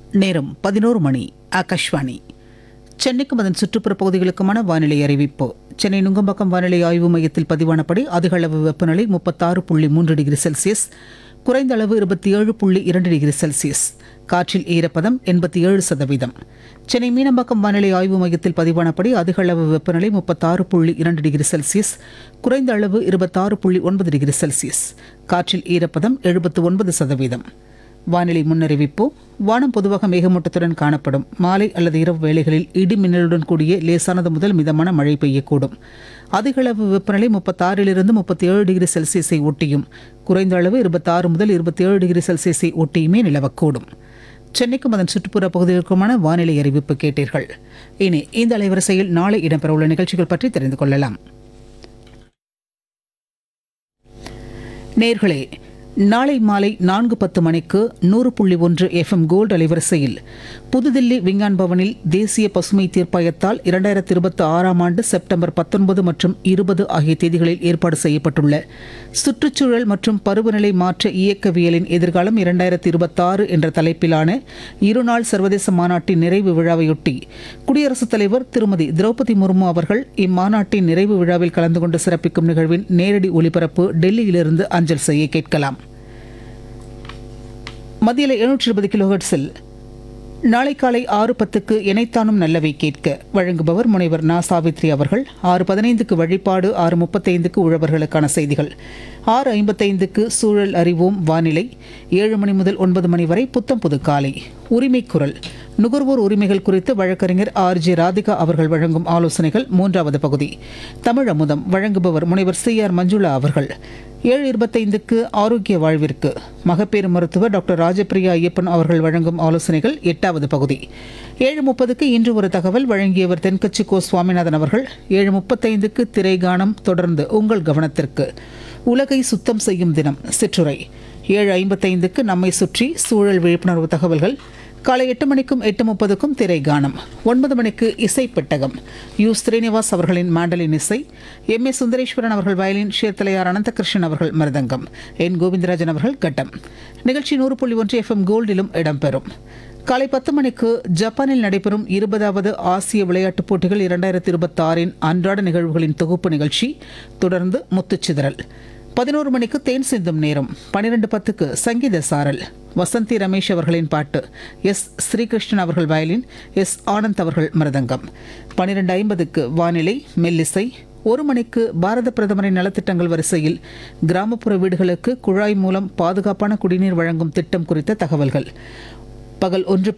நேரம் பதினோரு மணி ஆகாஷ்வாணி சென்னைக்கும் அதன் சுற்றுப்புற பகுதிகளுக்குமான வானிலை அறிவிப்பு சென்னை நுங்கம்பாக்கம் வானிலை ஆய்வு மையத்தில் பதிவானபடி அதிக அளவு வெப்பநிலை முப்பத்தாறு புள்ளி மூன்று டிகிரி செல்சியஸ் குறைந்த அளவு இருபத்தி ஏழு புள்ளி இரண்டு டிகிரி செல்சியஸ் காற்றில் ஈரப்பதம் எண்பத்தி ஏழு சதவீதம் சென்னை மீனம்பாக்கம் வானிலை ஆய்வு மையத்தில் பதிவானபடி அதிக அளவு வெப்பநிலை முப்பத்தாறு புள்ளி இரண்டு டிகிரி செல்சியஸ் குறைந்த அளவு இருபத்தாறு புள்ளி ஒன்பது டிகிரி செல்சியஸ் காற்றில் ஈரப்பதம் எழுபத்து ஒன்பது சதவீதம் வானிலை முன்னறிவிப்பு வானம் பொதுவாக மேகமூட்டத்துடன் காணப்படும் மாலை அல்லது இரவு வேளைகளில் இடி மின்னலுடன் கூடிய லேசானது முதல் மிதமான மழை பெய்யக்கூடும் அதிக அளவு வெப்பநிலை முப்பத்தாறிலிருந்து முப்பத்தி ஏழு டிகிரி செல்சியஸை ஒட்டியும் குறைந்த அளவு இருபத்தாறு முதல் இருபத்தி ஏழு டிகிரி செல்சியஸை ஒட்டியுமே நிலவக்கூடும் சென்னைக்கும் அதன் சுற்றுப்புற பகுதிகளுக்குமான வானிலை அறிவிப்பு கேட்டீர்கள் இனி இந்த அலைவரிசையில் நாளை இடம்பெறவுள்ள நிகழ்ச்சிகள் பற்றி தெரிந்து கொள்ளலாம் நேர்களே நாளை மாலை நான்கு பத்து மணிக்கு நூறு புள்ளி ஒன்று எஃப்எம் கோல்டு அலைவரிசையில் புதுதில்லி விஞ்ஞான் பவனில் தேசிய பசுமை தீர்ப்பாயத்தால் இரண்டாயிரத்தி இருபத்தி ஆறாம் ஆண்டு செப்டம்பர் பத்தொன்பது மற்றும் இருபது ஆகிய தேதிகளில் ஏற்பாடு செய்யப்பட்டுள்ள சுற்றுச்சூழல் மற்றும் பருவநிலை மாற்ற இயக்கவியலின் எதிர்காலம் இரண்டாயிரத்தி இருபத்தாறு என்ற தலைப்பிலான இருநாள் சர்வதேச மாநாட்டின் நிறைவு விழாவையொட்டி குடியரசுத் தலைவர் திருமதி திரௌபதி முர்மு அவர்கள் இம்மாநாட்டின் நிறைவு விழாவில் கலந்து கொண்டு சிறப்பிக்கும் நிகழ்வின் நேரடி ஒலிபரப்பு டெல்லியிலிருந்து அஞ்சல் செய்ய கேட்கலாம் மத்தியில் எழுநூற்றி இருபது கிலோஹெர்ட்ஸில் நாளை காலை ஆறு பத்துக்கு இணைத்தானும் நல்லவை கேட்க வழங்குபவர் முனைவர் நா சாவித்ரி அவர்கள் ஆறு பதினைந்துக்கு வழிபாடு ஆறு முப்பத்தைந்துக்கு உழவர்களுக்கான செய்திகள் ஆறு ஐம்பத்தைந்துக்கு சூழல் அறிவோம் வானிலை ஏழு மணி முதல் ஒன்பது மணி வரை புத்தம் புது காலை உரிமை குரல் நுகர்வோர் உரிமைகள் குறித்து வழக்கறிஞர் ஆர் ஜே ராதிகா அவர்கள் வழங்கும் ஆலோசனைகள் மூன்றாவது பகுதி தமிழ் அமுதம் வழங்குபவர் முனைவர் சி ஆர் மஞ்சுளா அவர்கள் ஏழு இருபத்தைந்துக்கு ஆரோக்கிய வாழ்விற்கு மகப்பேறு மருத்துவர் டாக்டர் ராஜபிரியா ஐயப்பன் அவர்கள் வழங்கும் ஆலோசனைகள் எட்டாவது பகுதி ஏழு முப்பதுக்கு இன்று ஒரு தகவல் வழங்கியவர் தென்கட்சி கோ சுவாமிநாதன் அவர்கள் ஏழு முப்பத்தைந்துக்கு திரைகானம் தொடர்ந்து உங்கள் கவனத்திற்கு உலகை சுத்தம் செய்யும் தினம் சிற்றுரை ஏழு ஐம்பத்தைந்துக்கு நம்மை சுற்றி சூழல் விழிப்புணர்வு தகவல்கள் காலை எட்டு மணிக்கும் எட்டு முப்பதுக்கும் திரை கானம் ஒன்பது மணிக்கு இசை பெட்டகம் யு ஸ்ரீனிவாஸ் அவர்களின் மாண்டலின் இசை எம் ஏ சுந்தரேஸ்வரன் அவர்கள் வயலின் ஷேர்தலையார் அனந்தகிருஷ்ணன் அவர்கள் மிருதங்கம் என் கோவிந்தராஜன் அவர்கள் கட்டம் நிகழ்ச்சி நூறு புள்ளி ஒன்று எஃப்எம் கோல்டிலும் இடம்பெறும் காலை பத்து மணிக்கு ஜப்பானில் நடைபெறும் இருபதாவது ஆசிய விளையாட்டுப் போட்டிகள் இரண்டாயிரத்தி இருபத்தி ஆறின் அன்றாட நிகழ்வுகளின் தொகுப்பு நிகழ்ச்சி தொடர்ந்து முத்துச்சிதறல் பதினோரு மணிக்கு தேன் சிந்தும் நேரம் பன்னிரெண்டு பத்துக்கு சங்கீத சாரல் வசந்தி ரமேஷ் அவர்களின் பாட்டு எஸ் ஸ்ரீகிருஷ்ணன் அவர்கள் வயலின் எஸ் ஆனந்த் அவர்கள் மிருதங்கம் பன்னிரெண்டு ஐம்பதுக்கு வானிலை மெல்லிசை ஒரு மணிக்கு பாரத பிரதமரின் நலத்திட்டங்கள் வரிசையில் கிராமப்புற வீடுகளுக்கு குழாய் மூலம் பாதுகாப்பான குடிநீர் வழங்கும் திட்டம் குறித்த தகவல்கள் பகல் ஒன்று